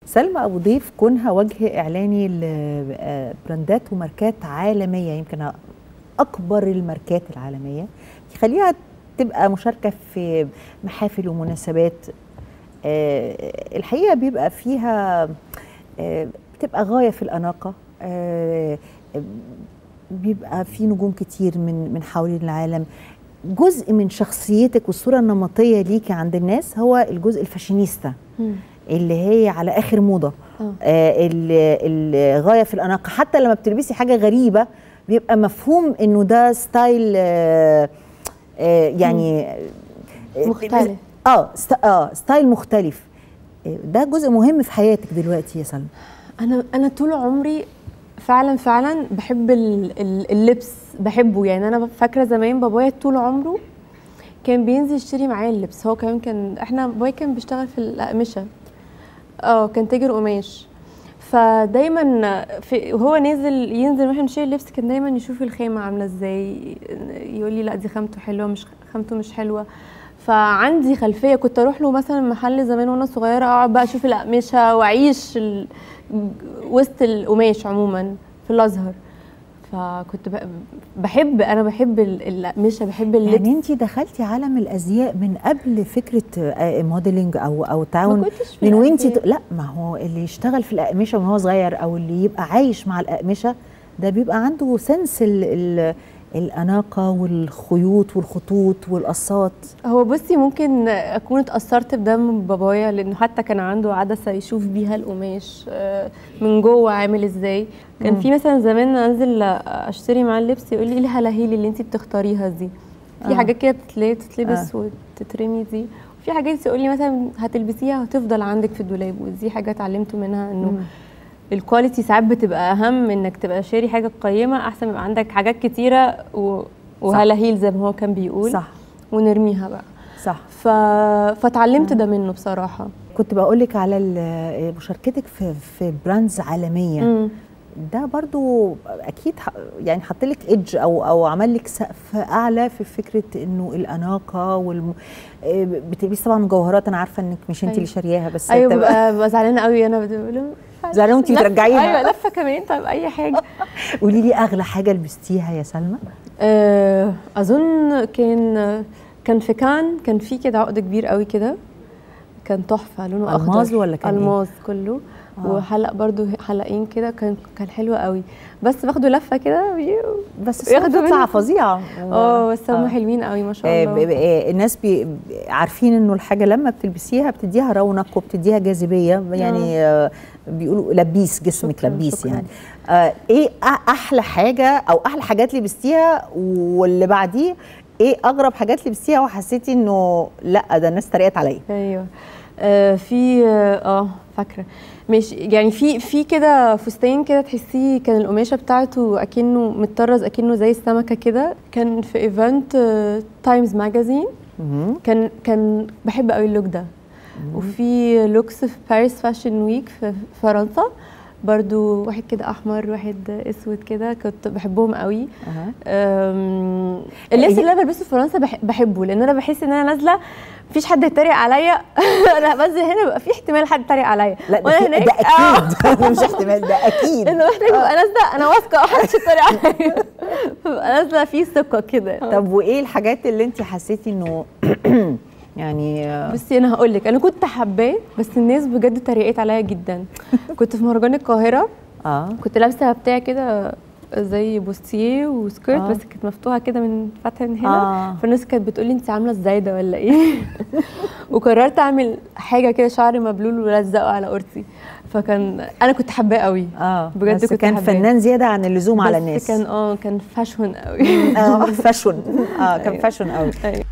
سلمى ابو ضيف كونها وجه اعلاني لبراندات وماركات عالميه يمكن اكبر الماركات العالميه يخليها تبقى مشاركه في محافل ومناسبات آه، الحقيقه بيبقى فيها آه، بتبقى غايه في الاناقه آه، بيبقى في نجوم كتير من من حوالين العالم جزء من شخصيتك والصوره النمطيه ليكي عند الناس هو الجزء الفاشينيستا اللي هي على اخر موضه آه. آه الغايه في الاناقه حتى لما بتلبسي حاجه غريبه بيبقى مفهوم انه ده ستايل آه آه يعني آه، مختلف. اه ست اه ستايل مختلف آه، ده جزء مهم في حياتك دلوقتي يا سلمى انا انا طول عمري فعلا فعلا بحب ال- ال- اللبس بحبه يعني انا فاكره زمان بابايا طول عمره كان بينزل يشتري معايا اللبس هو كمان كان احنا بابايا كان بيشتغل في الاقمشه اه كان تاجر قماش فدايما في وهو نازل ينزل واحنا نشتري اللبس كان دايما يشوف الخامه عامله ازاي يقول لي لا دي خامته حلوه مش خامته مش حلوه فعندي خلفيه كنت اروح له مثلا محل زمان وانا صغيره اقعد بقى اشوف الاقمشه واعيش ال... وسط القماش عموما في الازهر فكنت ب- بحب انا بحب ال- الاقمشه بحب اللبس يعني انت دخلتي عالم الازياء من قبل فكره آه، موديلنج او او تعاون ما كنتش في من وانت الأزياء. لا ما هو اللي يشتغل في الاقمشه من هو صغير او اللي يبقى عايش مع الاقمشه ده بيبقى عنده سنس ال ال الاناقه والخيوط والخطوط والقصات هو بصي ممكن اكون اتاثرت بده من بابايا لانه حتى كان عنده عدسه يشوف بيها القماش آه، من جوه عامل ازاي كان مم. في مثلا زمان انزل اشتري معاه اللبس يقول لي ايه الهلاهيل اللي انت بتختاريها دي في آه. حاجات كده بتتلا- بتتلبس وتترمي دي وفي حاجات يقول لي مثلا هتلبسيها وهتفضل عندك في الدولاب ودي حاجه اتعلمت منها انه مم. الكواليتي ساعات بتبقى اهم انك تبقى شاري حاجه قيمه احسن يبقى عندك حاجات كتيره و... وهلاهيل زي ما هو كان بيقول صح ونرميها بقى صح ف... فتعلمت ده منه بصراحه كنت بقول لك على ال- مشاركتك في في براندز عالميه مم. ده برضو اكيد ح- يعني حط لك ايدج او او عمل لك سقف اعلى في فكره انه الاناقه والم... آه، بتلبسي طبعا مجوهرات انا عارفه انك مش انت أيوة. اللي شارياها بس ايوه تبقى- ببقى ببقى زعلانه قوي انا بقول زعلانة وأنتي لفة- بترجعيها. ايوه لفه كمان طيب اي حاجه قولي لي اغلى حاجه لبستيها يا سلمى آه، اظن كان كان في كان كان في كده عقد كبير قوي كده كان تحفه لونه اخضر ألماظ ولا كان إيه؟ الماظ كله آه. وحلق برضو حلقين كده كان كان حلو قوي بس باخده لفه كده بيو. بس ياخدوا الصوره بتطلع مني- فظيعه اه بس هم آه. حلوين قوي ما شاء آه، الله ب- ب- آه، الناس بي عارفين انه الحاجه لما بتلبسيها بتديها رونق وبتديها جاذبيه يعني آه، بيقولوا لبيس جسمك شكراً، لبيس شكراً. يعني آه، ايه أ- احلى حاجه او احلى حاجات لبستيها واللي بعديه ايه اغرب حاجات لبستيها وحسيتي انه لا ده الناس تريقت عليا ايوه آه في اه فاكره مش يعني في في كده فستان كده تحسيه كان القماشه بتاعته اكنه متطرز اكنه زي السمكه كده كان في ايفنت تايمز ماجازين مهم. كان كان بحب قوي اللوك ده وفي لوكس في باريس فاشن ويك في فرنسا برضو واحد كده احمر واحد اسود كده كنت بحبهم قوي أها. أم، اللبس اللي انا بلبسه في فرنسا بح- بحبه لان انا بحس ان انا نازله مفيش حد يتريق عليا انا بنزل هنا بيبقى في احتمال حد يتريق عليا لا ده, وانا في- هناك ده آه، اكيد مش احتمال ده اكيد انه محتاج ابقى نازله انا واثقه محدش يتريق عليا ببقى نازله في ثقه كده طب وايه الحاجات اللي انت حسيتي انه يعني آه، بصي انا هقول لك انا كنت حباه بس الناس بجد تريقت عليا جدا كنت في مهرجان القاهره اه كنت لابسه بتاع كده زي بوستيه وسكيرت آه. بس كانت مفتوحه كده من فتحه من هنا آه. فالناس كانت بتقولي انت عامله ازاي ده ولا ايه وقررت اعمل حاجه كده شعري مبلول ولزقه على قرطي فكان انا كنت حباه قوي اه بجد بس كنت كان حباه. فنان زياده عن اللزوم على بس الناس كان اه كان فاشون قوي اه فاشون اه كان أيوة. فاشون قوي أيوة.